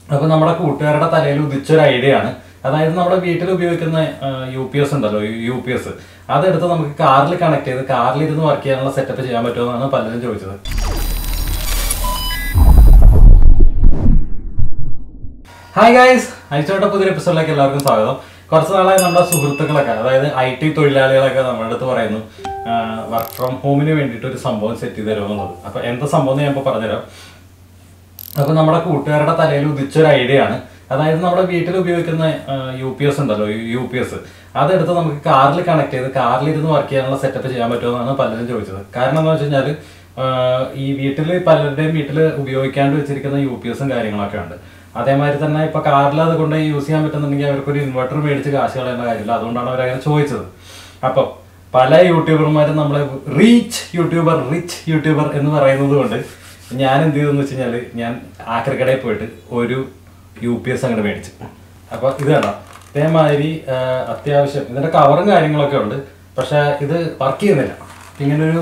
അപ്പോൾ നമ്മുടെ കൂട്ടുകാരുടെ തലയിൽ ഉദിച്ചൊരു ഐഡിയ ആണ് അതായത് നമ്മുടെ വീട്ടിൽ ഉപയോഗിക്കുന്ന യു പി എസ് ഉണ്ടല്ലോ യു പി എസ് അതെടുത്ത് നമുക്ക് കാറിൽ കണക്ട് ചെയ്ത് കാറിൽ ഇരുന്ന് വർക്ക് ചെയ്യാനുള്ള സെറ്റപ്പ് ചെയ്യാൻ പറ്റുമോ എന്നാണ് പലരും ചോദിച്ചത് ഹായ് ഗായ്സ് അയച്ചോട്ടെ പുതിയൊരു എപ്പിസോഡിലേക്ക് എല്ലാവർക്കും സ്വാഗതം കുറച്ച് നാളായി നമ്മുടെ സുഹൃത്തുക്കളൊക്കെ അതായത് ഐ ടി തൊഴിലാളികളൊക്കെ നമ്മുടെ അടുത്ത് പറയുന്നു വർക്ക് ഫ്രം ഹോമിന് വേണ്ടിയിട്ട് ഒരു സംഭവം സെറ്റ് ചെയ്ത് തരുമെന്നുള്ളത് അപ്പോൾ എന്താ സംഭവം എന്ന് ഞാൻ ഇപ്പോൾ പറഞ്ഞുതരാം അപ്പൊ നമ്മുടെ കൂട്ടുകാരുടെ തലയിൽ ഉദിച്ചൊരു ഐഡിയ ആണ് അതായത് നമ്മുടെ വീട്ടിൽ ഉപയോഗിക്കുന്ന യു പി എസ് ഉണ്ടല്ലോ യു പി എസ് അതെടുത്ത് നമുക്ക് കാറിൽ കണക്ട് ചെയ്ത് കാറിൽ ഇരുന്ന് വർക്ക് ചെയ്യാനുള്ള സെറ്റപ്പ് ചെയ്യാൻ പറ്റുമോ എന്നാണ് പലരും ചോദിച്ചത് കാരണം എന്താ വെച്ച് കഴിഞ്ഞാൽ ഈ വീട്ടിൽ പലരുടെയും വീട്ടിൽ ഉപയോഗിക്കാണ്ട് വെച്ചിരിക്കുന്ന യു പി എസും കാര്യങ്ങളൊക്കെ ഉണ്ട് അതേമാതിരി തന്നെ ഇപ്പൊ കാറിൽ അത് കൊണ്ട് യൂസ് ചെയ്യാൻ പറ്റുന്നുണ്ടെങ്കിൽ അവർക്കൊരു ഇൻവെർട്ടർ മേടിച്ച് കാശ് കളയേണ്ട കാര്യമില്ല അതുകൊണ്ടാണ് അവരങ്ങനെ ചോദിച്ചത് അപ്പം പല യൂട്യൂബർമാരും നമ്മളെ റീച്ച് യൂട്യൂബർ റിച്ച് യൂട്യൂബർ എന്ന് പറയുന്നത് കൊണ്ട് ഞാൻ എന്ത് ചെയ്തെന്ന് വെച്ച് കഴിഞ്ഞാൽ ഞാൻ ആക്രിക്കടയിൽ പോയിട്ട് ഒരു യു പി എസ് അങ്ങോട്ട് മേടിച്ചു അപ്പോൾ ഇത് കണ്ടോ ഇതേമാതിരി ആ, അത്യാവശ്യം ഇതിന്റെ കവറും കാര്യങ്ങളൊക്കെ ഉണ്ട് പക്ഷെ ഇത് വർക്ക് ചെയ്യുന്നില്ല ഇങ്ങനൊരു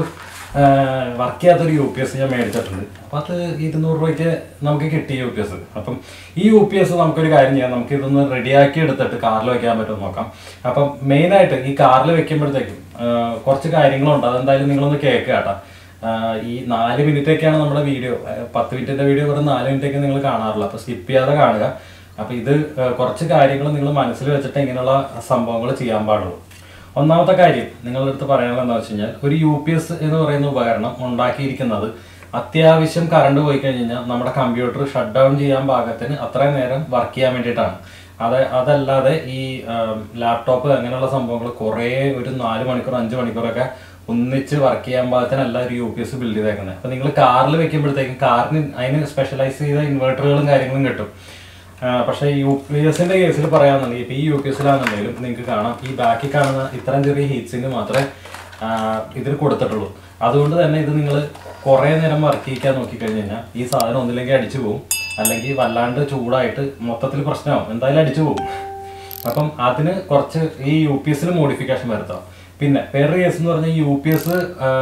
വർക്ക് ചെയ്യാത്തൊരു യു പി എസ് ഞാൻ മേടിച്ചിട്ടുണ്ട് അപ്പം അത് ഇരുന്നൂറ് രൂപയ്ക്ക് നമുക്ക് കിട്ടി യു പി എസ് അപ്പം ഈ യു പി എസ് നമുക്കൊരു കാര്യം ചെയ്യാം നമുക്ക് ഇതൊന്ന് റെഡിയാക്കി എടുത്തിട്ട് കാറിൽ വെക്കാൻ പറ്റുമോ നോക്കാം അപ്പം മെയിനായിട്ട് ഈ കാറിൽ വെക്കുമ്പോഴത്തേക്കും ആ, കുറച്ച് കാര്യങ്ങളുണ്ട് അതെന്തായാലും നിങ്ങളൊന്ന് കേൾക്കുക കേട്ടോ ആഹ് ഈ നാല് മിനിറ്റൊക്കെയാണ് നമ്മുടെ വീഡിയോ ആഹ് പത്ത് മിനിറ്റിന്റെ വീഡിയോ വെറും നാല് മിനിറ്റൊക്കെ നിങ്ങൾ കാണാറുള്ളൂ അപ്പോൾ സ്കിപ്പ് ചെയ്യാതെ കാണുക അപ്പോൾ ഇത് ആഹ് കുറച്ച് കാര്യങ്ങൾ നിങ്ങൾ മനസ്സിൽ വെച്ചിട്ട് ഇങ്ങനെയുള്ള സംഭവങ്ങൾ ചെയ്യാൻ പാടുള്ളൂ ഒന്നാമത്തെ കാര്യം നിങ്ങളുടെ അടുത്ത് പറയാനുള്ളത് എന്താ വെച്ച് കഴിഞ്ഞാൽ ഒരു യു പി എസ് എന്ന് പറയുന്ന ഉപകരണം ഉണ്ടാക്കിയിരിക്കുന്നത് അത്യാവശ്യം കറണ്ട് പോയി കഴിഞ്ഞ് കഴിഞ്ഞാൽ നമ്മുടെ കമ്പ്യൂട്ടർ ഷട്ട് ഡൗൺ ചെയ്യാൻ പാകത്തിന് അത്രയും നേരം വർക്ക് ചെയ്യാൻ വേണ്ടിയിട്ടാണ് അത് അതല്ലാതെ ഈ ലാപ്ടോപ്പ് അങ്ങനെയുള്ള സംഭവങ്ങൾ കുറേ ഒരു നാല് മണിക്കൂർ അഞ്ച് മണിക്കൂറൊക്കെ ഒന്നിച്ച് വർക്ക് ചെയ്യാൻ പാകത്തിനല്ല ഒരു യു പി എസ് ബിൽഡ് ചെയ്തേക്കുന്നത് അപ്പോൾ നിങ്ങൾ കാറിൽ വെക്കുമ്പോഴത്തേക്കും കാറിന് അതിന് സ്പെഷ്യലൈസ് ചെയ്ത ഇൻവെർട്ടറുകളും കാര്യങ്ങളും കിട്ടും ആ, പക്ഷേ യു പി എസിന്റെ കേസിൽ പറയാന്നുണ്ടെങ്കിൽ ഇപ്പൊ ഈ യു പി എസിലാണെന്നുണ്ടെങ്കിലും നിങ്ങൾക്ക് കാണാം ഈ ബാക്കി കാണുന്ന ഇത്രയും ചെറിയ ഹീറ്റ്സിന് മാത്രമേ ആ, ഇതിൽ കൊടുത്തിട്ടുള്ളൂ അതുകൊണ്ട് തന്നെ ഇത് നിങ്ങൾ കുറേ നേരം വർക്ക് ചെയ്യിക്കാൻ നോക്കിക്കഴിഞ്ഞ് കഴിഞ്ഞാൽ ഈ സാധനം ഒന്നില്ലെങ്കിൽ അടിച്ചു പോകും അല്ലെങ്കിൽ വല്ലാണ്ട് ചൂടായിട്ട് മൊത്തത്തിൽ പ്രശ്നമാവും എന്തായാലും അടിച്ചു പോകും അപ്പം അതിന് കുറച്ച് ഈ യു പി എസിൽ മോഡിഫിക്കേഷൻ വരുത്താം പിന്നെ വേറൊരു കേസ് എന്ന് പറഞ്ഞാൽ യു പി എസ്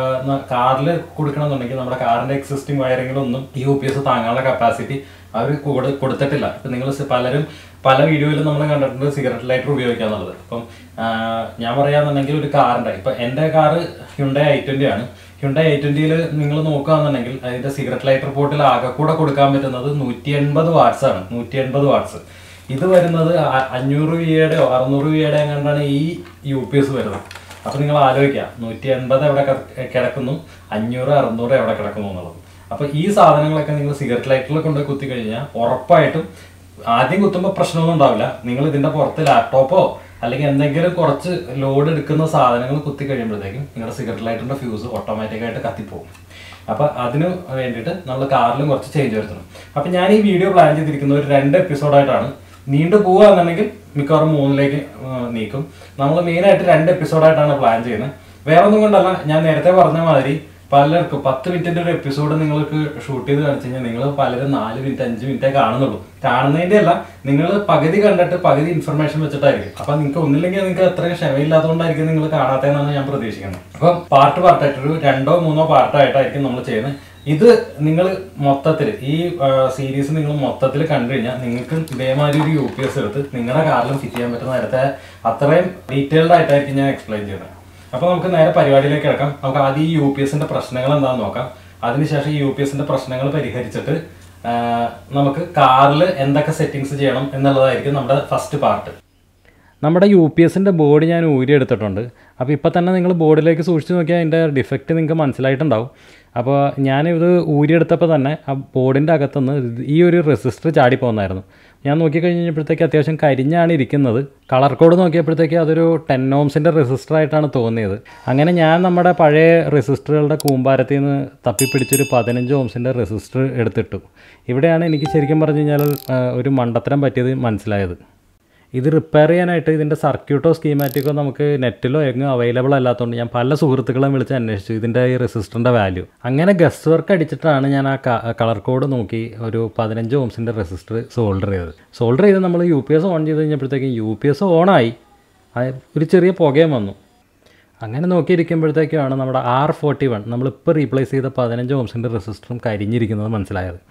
കാറിൽ കൊടുക്കണമെന്നുണ്ടെങ്കിൽ നമ്മുടെ കാറിന്റെ എക്സിസ്റ്റിംഗ് വയറിങ്ങിലൊന്നും ഈ യു പി എസ് താങ്ങാനുള്ള കപ്പാസിറ്റി അവർ കൊടുത്തിട്ടില്ല ഇപ്പം നിങ്ങൾ പലരും പല വീഡിയോയിലും നമ്മൾ കണ്ടിട്ടുണ്ട് സിഗരറ്റ് ലൈറ്റർ ഉപയോഗിക്കാന്നുള്ളത് അപ്പം ആ, ഞാൻ പറയാന്നുണ്ടെങ്കിൽ ഒരു കാറിന്റെ ഇപ്പം എൻ്റെ കാറ് ഹ്യുണ്ടേ ഐ ട്വൻ്റി ആണ് ഹ്യുണ്ടേ ഐ ട്വൻ്റിയിൽ നിങ്ങൾ നോക്കുകയാണെന്നുണ്ടെങ്കിൽ അതിന്റെ സിഗരറ്റ് ലൈറ്റർ പോർട്ടിൽ ആകെ കൂടെ കൊടുക്കാൻ പറ്റുന്നത് നൂറ്റി എൺപത് വാട്ട്സ് ആണ് നൂറ്റി എൺപത് വാട്ട്സ് ഇത് വരുന്നത് അ- അഞ്ഞൂറ് വിയുടെയോ അറുന്നൂറ് വിയുടെ എങ്ങാണ്ടാണ് ഈ യു പി എസ് വരുന്നത് അപ്പൊ നിങ്ങൾ ആലോചിക്കുക നൂറ്റി എൺപത് എവിടെ കിട- കിടക്കുന്നു അഞ്ഞൂറ് അറുന്നൂറ് എവിടെ കിടക്കുന്നു എന്നുള്ളത് അപ്പൊ ഈ സാധനങ്ങളൊക്കെ നിങ്ങൾ സിഗരറ്റ് ലൈറ്ററിൽ കൊണ്ട് കുത്തി കഴിഞ്ഞാൽ ഉറപ്പായിട്ടും ആദ്യം കുത്തുമ്പോൾ പ്രശ്നമൊന്നും ഉണ്ടാവില്ല നിങ്ങൾ ഇതിന്റെ പുറത്ത് ലാപ്ടോപ്പോ അല്ലെങ്കിൽ എന്തെങ്കിലും കുറച്ച് ലോഡ് എടുക്കുന്ന സാധനങ്ങൾ കുത്തി കഴിയുമ്പോഴത്തേക്കും നിങ്ങളുടെ സിഗരറ്റ് ലൈറ്ററിന്റെ ഫ്യൂസ് ഓട്ടോമാറ്റിക്കായിട്ട് കത്തിപ്പോകും അപ്പൊ അതിന് വേണ്ടിയിട്ട് നമ്മൾ കാറിലും കുറച്ച് ചേഞ്ച് വരുത്തണം അപ്പൊ ഞാൻ ഈ വീഡിയോ പ്ലാൻ ചെയ്തിരിക്കുന്ന ഒരു രണ്ട് എപ്പിസോഡായിട്ടാണ് നീണ്ടു പോവുകയാണെന്നുണ്ടെങ്കിൽ മിക്കവാറും മൂന്നിലേക്ക് ആ, നീക്കും നമ്മൾ മെയിനായിട്ട് രണ്ട് എപ്പിസോഡായിട്ടാണ് പ്ലാൻ ചെയ്യുന്നത് വേറെ ഒന്നും കൊണ്ടല്ല ഞാൻ നേരത്തെ പറഞ്ഞ മാതിരി പലർക്കും പത്ത് മിനിറ്റിന്റെ ഒരു എപ്പിസോഡ് നിങ്ങൾക്ക് ഷൂട്ട് ചെയ്ത് കാണിച്ചു കഴിഞ്ഞാൽ നിങ്ങൾ പലരും നാല് മിനിറ്റ് അഞ്ച് മിനിറ്റേ കാണുന്നുള്ളൂ കാണുന്നതിന്റെ അല്ല നിങ്ങൾ പകുതി കണ്ടിട്ട് പകുതി ഇൻഫർമേഷൻ വെച്ചിട്ടായിരിക്കും അപ്പൊ നിങ്ങൾക്ക് ഒന്നില്ലെങ്കിൽ നിങ്ങൾക്ക് അത്രയും ക്ഷമയില്ലാത്തതുകൊണ്ടായിരിക്കും നിങ്ങൾ കാണാത്തതെന്നാണ് ഞാൻ പ്രതീക്ഷിക്കുന്നത് അപ്പം പാർട്ട് പാർട്ടായിട്ട് ഒരു രണ്ടോ മൂന്നോ പാർട്ടായിട്ടായിരിക്കും നമ്മൾ ചെയ്യുന്നത് ഇത് നിങ്ങൾ മൊത്തത്തിൽ ഈ സീരീസ് നിങ്ങൾ മൊത്തത്തിൽ കണ്ടു കഴിഞ്ഞാൽ നിങ്ങൾക്ക് ഇതേമാതിരി ഒരു യു പി എസ് എടുത്ത് നിങ്ങളുടെ കാറിലും ഫിറ്റ് ചെയ്യാൻ പറ്റുന്ന നേരത്തെ അത്രയും ഡീറ്റെയിൽഡ് ആയിട്ടായിരിക്കും ഞാൻ എക്സ്പ്ലെയിൻ ചെയ്യുന്നത് അപ്പോൾ നമുക്ക് നേരെ പരിപാടിയിലേക്ക് കിടക്കാം നമുക്ക് ആദ്യം ഈ യു പി എസിന്റെ പ്രശ്നങ്ങൾ എന്താണെന്ന് നോക്കാം അതിനുശേഷം ഈ യു പി എസിന്റെ പ്രശ്നങ്ങൾ പരിഹരിച്ചിട്ട് ആ, നമുക്ക് കാറിൽ എന്തൊക്കെ സെറ്റിങ്സ് ചെയ്യണം എന്നുള്ളതായിരിക്കും നമ്മുടെ ഫസ്റ്റ് പാർട്ട് നമ്മുടെ യു പി എസിൻ്റെ ബോർഡ് ഞാൻ ഊരിയെടുത്തിട്ടുണ്ട് അപ്പോൾ ഇപ്പോൾ തന്നെ നിങ്ങൾ ബോർഡിലേക്ക് സൂക്ഷിച്ച് നോക്കിയാൽ അതിൻ്റെ ഡിഫക്റ്റ് നിങ്ങൾക്ക് മനസ്സിലായിട്ടുണ്ടാവും അപ്പോൾ ഞാനിത് ഊരിയെടുത്തപ്പോൾ തന്നെ ആ ബോർഡിൻ്റെ അകത്തുനിന്ന് ഇത് ഈ ഒരു റെസിസ്റ്റർ ചാടി പോകുന്നായിരുന്നു ഞാൻ നോക്കിക്കഴിഞ്ഞപ്പോഴത്തേക്ക് അത്യാവശ്യം കരിഞ്ഞാണ് ഇരിക്കുന്നത് കളർ കോഡ് നോക്കിയപ്പോഴത്തേക്ക് അതൊരു ടെൻ ഓംസിൻ്റെ റെസിസ്റ്റർ ആയിട്ടാണ് തോന്നിയത് അങ്ങനെ ഞാൻ നമ്മുടെ പഴയ റെസിസ്റ്ററുകളുടെ കൂമ്പാരത്തിൽ നിന്ന് തപ്പിപ്പിടിച്ചൊരു പതിനഞ്ച് ഓംസിൻ്റെ റെസിസ്റ്റർ എടുത്തിട്ടു ഇവിടെയാണ് എനിക്ക് ശരിക്കും പറഞ്ഞു കഴിഞ്ഞാൽ ആ, ഒരു മണ്ടത്തരം പറ്റിയത് മനസ്സിലായത് ഇത് റിപ്പയർ ചെയ്യാനായിട്ട് ഇതിൻ്റെ സർക്യൂട്ടോ സ്കീമാറ്റിക്കോ നമുക്ക് നെറ്റിലോ എങ്ങും അവൈലബിൾ അല്ലാത്തതുകൊണ്ട് ഞാൻ പല സുഹൃത്തുക്കളെയും വിളിച്ച് അന്വേഷിച്ചു ഇതിൻ്റെ ഈ റെസിസ്റ്ററിൻ്റെ വാല്യൂ അങ്ങനെ ഗസ് വർക്ക് അടിച്ചിട്ടാണ് ഞാൻ ആ കളർ കോഡ് നോക്കി ഒരു പതിനഞ്ച് ഓംസിൻ്റെ റെസിസ്റ്റർ സോൾഡർ ചെയ്തത് സോൾഡർ ചെയ്ത് നമ്മൾ യു പി എസ് ഓൺ ചെയ്ത് കഴിഞ്ഞപ്പോഴത്തേക്കും യു പി എസ് ഓണായി അത് ഒരു ചെറിയ പുകയും വന്നു അങ്ങനെ നോക്കിയിരിക്കുമ്പോഴത്തേക്കാണ് നമ്മുടെ ആർ ഫോർട്ടി വൺ നമ്മളിപ്പോൾ റീപ്ലേസ് ചെയ്ത പതിനഞ്ച് ഓംസിൻ്റെ റെസിസ്റ്ററും കരിഞ്ഞിരിക്കുന്നത് മനസ്സിലായത്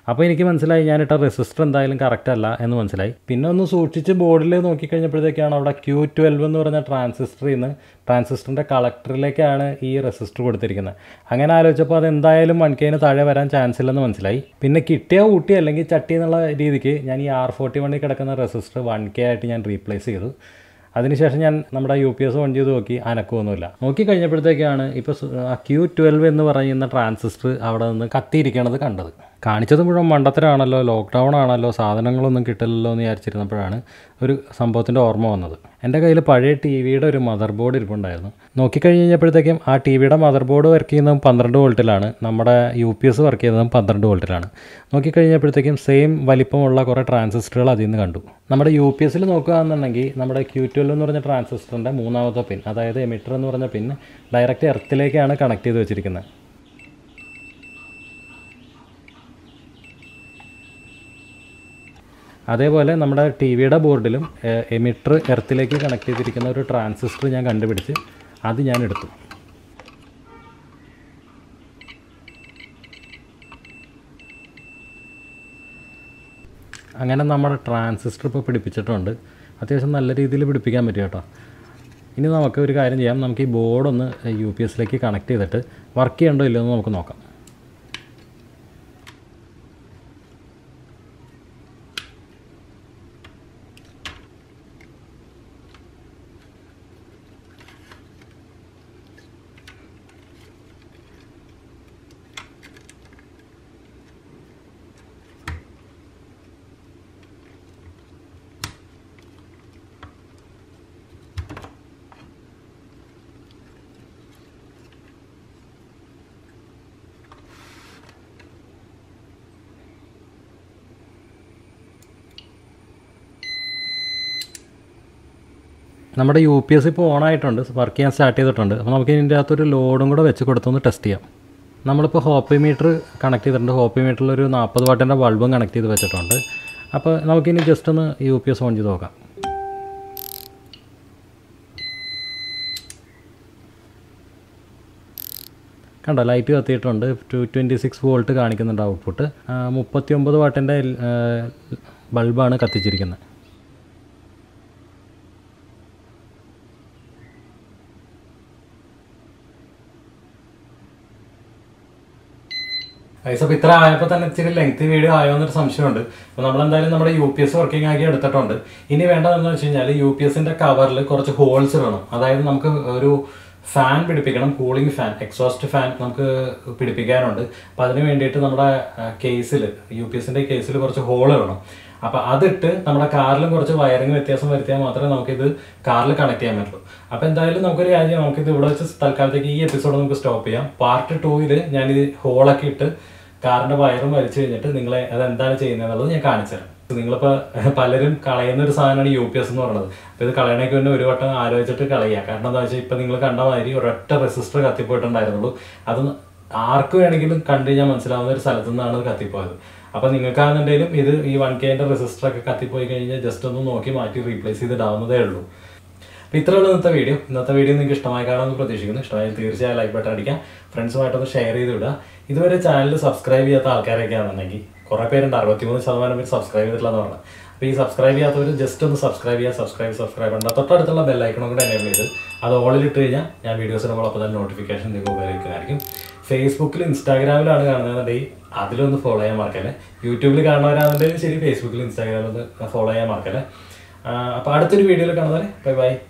അപ്പോൾ എനിക്ക് മനസ്സിലായി ഞാനിട്ട റെസിസ്റ്റർ എന്തായാലും കറക്റ്റ് അല്ല എന്ന് മനസ്സിലായി പിന്നെ ഒന്ന് സൂക്ഷിച്ച് ബോർഡിൽ നോക്കിക്കഴിഞ്ഞപ്പോഴത്തേക്കാണ് അവിടെ ക്യൂ ട്വൽവ് എന്ന് പറഞ്ഞ ട്രാൻസിസ്റ്ററിൽ നിന്ന് ട്രാൻസിസ്റ്ററിൻ്റെ കളക്ടറിലേക്കാണ് ഈ റെസിസ്റ്റർ കൊടുത്തിരിക്കുന്നത് അങ്ങനെ ആലോചിച്ചപ്പോൾ അത് എന്തായാലും വൺ കെന് താഴെ വരാൻ ചാൻസ് ഇല്ലെന്ന് മനസ്സിലായി പിന്നെ കിട്ടിയ ഊട്ടി അല്ലെങ്കിൽ ചട്ടി എന്നുള്ള രീതിക്ക് ഞാൻ ഈ ആർ ഫോർട്ടി വണ്ണിൽ കിടക്കുന്ന റെസിസ്റ്റർ വൺ കെ ആയിട്ട് ഞാൻ റീപ്ലേസ് ചെയ്തു അതിനുശേഷം ഞാൻ നമ്മുടെ യു പി എസ് ഓൺ ചെയ്ത് നോക്കി അനക്കമൊന്നുമില്ല നോക്കി കഴിഞ്ഞപ്പോഴത്തേക്കാണ് ഇപ്പോൾ ആ ക്യൂ ട്വൽവ് എന്ന് പറയുന്ന ട്രാൻസിസ്റ്റർ അവിടെ നിന്ന് കത്തിയിരിക്കണത് കണ്ടത് കാണിച്ചത് മുഴുവൻ മണ്ടത്തരമാണല്ലോ ലോക്ക്ഡൗൺ ആണല്ലോ സാധനങ്ങളൊന്നും കിട്ടില്ലല്ലോ എന്ന് വിചാരിച്ചിരുന്നപ്പോഴാണ് ഒരു സംഭവത്തിൻ്റെ ഓർമ്മ വന്നത് എൻ്റെ കയ്യിൽ പഴയ ടി വിയുടെ ഒരു മദർ ബോർഡ് ഇരിപ്പുണ്ടായിരുന്നു നോക്കിക്കഴിഞ്ഞ് കഴിഞ്ഞപ്പോഴത്തേക്കും ആ ടി വിയുടെ മദർ ബോർഡ് വർക്ക് ചെയ്യുന്നതും പന്ത്രണ്ട് വോൾട്ടിലാണ് നമ്മുടെ യു പി എസ് വർക്ക് ചെയ്യുന്നതും പന്ത്രണ്ട് വോൾട്ടിലാണ് നോക്കിക്കഴിഞ്ഞപ്പോഴത്തേക്കും സെയിം വലിപ്പമുള്ള കുറേ ട്രാൻസിസ്റ്ററുകൾ അതിൽ നിന്ന് കണ്ടു നമ്മുടെ യു പി എസിൽ നോക്കുകയാണെന്നുണ്ടെങ്കിൽ നമ്മുടെ ക്യൂ ട്വൽവ് എന്ന് പറഞ്ഞ ട്രാൻസിസ്റ്ററിൻ്റെ മൂന്നാമത്തെ പിൻ അതായത് എമിറ്റർ എന്ന് പറഞ്ഞ പിൻ ഡയറക്റ്റ് എർത്തിലേക്കാണ് കണക്ട് ചെയ്ത് വെച്ചിരിക്കുന്നത് അതേപോലെ നമ്മുടെ ടി വിയുടെ ബോർഡിലും എമിറ്റർ എർത്തിലേക്ക് കണക്ട് ചെയ്തിരിക്കുന്ന ഒരു ട്രാൻസിസ്റ്റർ ഞാൻ കണ്ടുപിടിച്ച് അത് ഞാൻ എടുത്തു അങ്ങനെ നമ്മുടെ ട്രാൻസിസ്റ്റർ ഇപ്പോൾ പിടിപ്പിച്ചിട്ടുണ്ട് അത്യാവശ്യം നല്ല രീതിയിൽ പിടിപ്പിക്കാൻ പറ്റും കേട്ടോ ഇനി നമുക്ക് ഒരു കാര്യം ചെയ്യാം നമുക്ക് ഈ ബോർഡൊന്ന് യു പി എസിലേക്ക് കണക്ട് ചെയ്തിട്ട് വർക്ക് ചെയ്യണ്ടോ ഇല്ലയോ എന്ന് നമുക്ക് നോക്കാം നമ്മുടെ യു പി എസ് ഇപ്പോൾ ഓൺ ആയിട്ടുണ്ട് വർക്ക് ചെയ്യാൻ സ്റ്റാർട്ട് ചെയ്തിട്ടുണ്ട് അപ്പോൾ നമുക്ക് ഇതിൻ്റെ അകത്തൊരു ലോഡും കൂടെ വെച്ച് കൊടുത്തൊന്ന് ടെസ്റ്റ് ചെയ്യാം നമ്മളിപ്പോൾ ഹോപ്പി മീറ്റർ കണക്ട് ചെയ്തിട്ടുണ്ട് ഹോപ്പി മീറ്ററിൽ ഒരു നാൽപ്പത് വാട്ടിൻ്റെ ബൾബും കണക്ട് ചെയ്ത് വെച്ചിട്ടുണ്ട് അപ്പോൾ നമുക്കിനി ജസ്റ്റ് ഒന്ന് യു പി എസ് ഓൺ ചെയ്ത് നോക്കാം കണ്ടോ ലൈറ്റ് കത്തിയിട്ടുണ്ട് ടു ട്വൻറ്റി സിക്സ് വോൾട്ട് കാണിക്കുന്നുണ്ട് ഔട്ട്പുട്ട് മുപ്പത്തി ഒമ്പത് വാട്ടിൻ്റെ ബൾബാണ് കത്തിച്ചിരിക്കുന്നത് ഗൈസ് അപ്പോൾ ഇത്ര ആയപ്പോൾ തന്നെ ഇച്ചിരി ലെങ്ത് വീഡിയോ ആയോ എന്നൊരു സംശയമുണ്ട് അപ്പോൾ നമ്മൾ എന്തായാലും നമ്മുടെ യു പി എസ് വർക്കിംഗ് ആക്കി എടുത്തിട്ടുണ്ട് ഇനി വേണ്ടതെന്ന് വെച്ച് കഴിഞ്ഞാൽ യു പി എസിന്റെ കവറിൽ കുറച്ച് ഹോൾസ് ഇടണം അതായത് നമുക്ക് ഒരു ഫാൻ പിടിപ്പിക്കണം കൂളിംഗ് ഫാൻ എക്സോസ്റ്റ് ഫാൻ നമുക്ക് പിടിപ്പിക്കാനുണ്ട് അപ്പം അതിന് വേണ്ടിയിട്ട് നമ്മുടെ കേസിൽ യു പി എസിന്റെ കേസിൽ കുറച്ച് ഹോൾ ഇടണം അപ്പോൾ അതിട്ട് നമ്മുടെ കാറിലും കുറച്ച് വയറിംഗ് വ്യത്യാസം വരുത്തിയാൽ മാത്രമേ നമുക്കിത് കാറിൽ കണക്ട് ചെയ്യാൻ പറ്റുള്ളൂ അപ്പോൾ എന്തായാലും നമുക്കൊരു കാര്യം നമുക്കിത് ഇവിടെ വെച്ച് തൽക്കാലത്തേക്ക് ഈ എപ്പിസോഡ് നമുക്ക് സ്റ്റോപ്പ് ചെയ്യാം പാർട്ട് ടൂവിൽ ഞാനിത് ഹോളൊക്കെ ഇട്ട് കാറിന്റെ വയറും വലിച്ചു കഴിഞ്ഞിട്ട് നിങ്ങളെ അത് എന്താണ് ചെയ്യുന്നത് എന്നുള്ളത് ഞാൻ കാണിച്ചു തരാം നിങ്ങളിപ്പോൾ പലരും കളയുന്ന ഒരു സാധനമാണ് യു പി എസ് എന്ന് പറയുന്നത് അപ്പോൾ ഇത് കളയണേക്ക് മുന്നേ ഒരു വട്ടം ആലോചിച്ചിട്ട് കളയുക കാരണം എന്താ വെച്ചാൽ ഇപ്പം നിങ്ങൾ കണ്ട മാതിരി ഒരൊറ്റ റെസിസ്റ്റർ കത്തിപ്പോയിട്ടുണ്ടായിരുന്നുള്ളൂ അത് ആർക്ക് വേണമെങ്കിലും കണ്ടു കഴിഞ്ഞാൽ മനസ്സിലാവുന്ന ഒരു സ്ഥലത്തു നിന്നാണ് ഇത് കത്തിപ്പോയത് അപ്പോൾ നിങ്ങൾക്കാണെന്നുണ്ടെങ്കിലും ഇത് ഈ വൺ കെൻ്റെ റെസിസ്റ്റർ ഒക്കെ കത്തിപ്പോയി കഴിഞ്ഞാൽ ജസ്റ്റ് ഒന്ന് നോക്കി മാറ്റി റീപ്ലേസ് ചെയ്തിടാവുന്നതേ ഉള്ളൂ അപ്പോൾ ഇത്രയുള്ള ഇന്നത്തെ വീഡിയോ ഇന്നത്തെ വീഡിയോ നിങ്ങൾക്ക് ഇഷ്ടമായി കാണുമെന്ന് പ്രതീക്ഷിക്കുന്നു ഇഷ്ടമായി തീർച്ചയായും ലൈക്ക് ബട്ടൺ അടിക്കാം ഫ്രണ്ട്സുമായിട്ടൊന്ന് ഷെയർ ചെയ്ത് വിടുക ഇതുവരെ ചാനൽ സബ്സ്ക്രൈബ് ചെയ്യാത്ത ആൾക്കാരൊക്കെ ആണെന്നുണ്ടെങ്കിൽ കുറേ പേരുണ്ട് അറുപത്തിമൂന്ന് ശതമാനം പേര് സബ്സ്ക്രൈബ് ചെയ്തിട്ടില്ലെന്ന് പറഞ്ഞത് അപ്പോൾ ഈ സബ്സ്ക്രൈബ് ചെയ്യാത്തവർ ജസ്റ്റ് ഒന്ന് സബ്സ്ക്രൈബ് ചെയ്യുക സബ്സ്ക്രൈബ് സബ്സ്ക്രൈബ് ഉണ്ട് തൊട്ടടുത്തുള്ള ബെല്ലൈക്കണും കൂടെ എനേബിൾ ചെയ്ത് അത് ഓളിൽ ഇട്ട് കഴിഞ്ഞാൽ ഞാൻ വീഡിയോസ് ഇടുമ്പോൾ അപ്പോൾ തന്നെ നോട്ടിഫിക്കേഷൻ നിങ്ങൾക്ക് ഉപയോഗിക്കുന്നതായിരിക്കും ഫേസ്ബുക്കിൽ ഇൻസ്റ്റാഗ്രാമിലാണ് കാണുന്നതെന്നുണ്ടെങ്കിൽ അതിലൊന്ന് ഫോളോ ചെയ്യാൻ മറക്കല്ലേ യൂട്യൂബിൽ കാണുന്നവരാണെന്നുണ്ടെങ്കിൽ ശരി ഫേസ്ബുക്കിൽ ഇൻസ്റ്റാഗ്രാമിൽ ഒന്ന് ഫോളോ ചെയ്യാൻ മറക്കല്ലേ അപ്പോൾ അടുത്തൊരു വീഡിയോയിൽ കാണുന്നവരെ ബൈ ബൈ